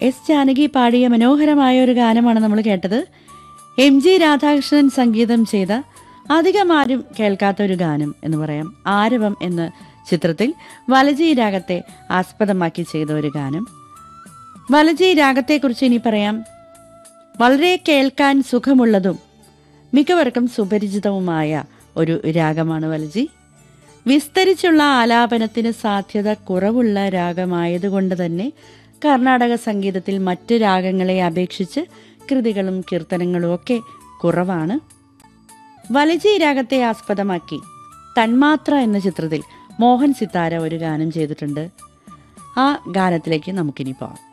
S Janaki പാടിയ മനോഹരമായ ഒരു ഗാനമാണ് നമ്മൾ കേട്ടത് എം ജി രാധാകൃഷ്ണൻ സംഗീതം ചെയ്ത അധികം ആരും കേൾക്കാത്ത ഒരു ഗാനം എന്ന് പറയാം ആരവം എന്ന ചിത്രത്തിൽ വലജി രാഗത്തെ ആസ്പദമാക്കി ചെയ്ത ഒരു ഗാനം വലജി രാഗത്തെക്കുറിച്ച് ഇനി പറയാം വളരെ കേൾക്കാൻ സുഖമുള്ളതും മിക്കവർക്കും സുപരിചിതവുമായ ഒരു രാഗമാണ് വലജി വിസ്തരിച്ചുള്ള ആലാപനത്തിന് സാധ്യത കുറവുള്ള രാഗമായതുകൊണ്ട് തന്നെ കർണാടക സംഗീതത്തിൽ മറ്റ് രാഗങ്ങളെ അപേക്ഷിച്ച് കൃതികളും കീർത്തനങ്ങളും ഒക്കെ കുറവാണ് വലജി രാഗത്തെ ആസ്പദമാക്കി തന്മാത്ര എന്ന ചിത്രത്തിൽ മോഹൻ സിത്താര ഒരു ഗാനം ചെയ്തിട്ടുണ്ട് ആ ഗാനത്തിലേക്ക് നമുക്കിനി പോവാം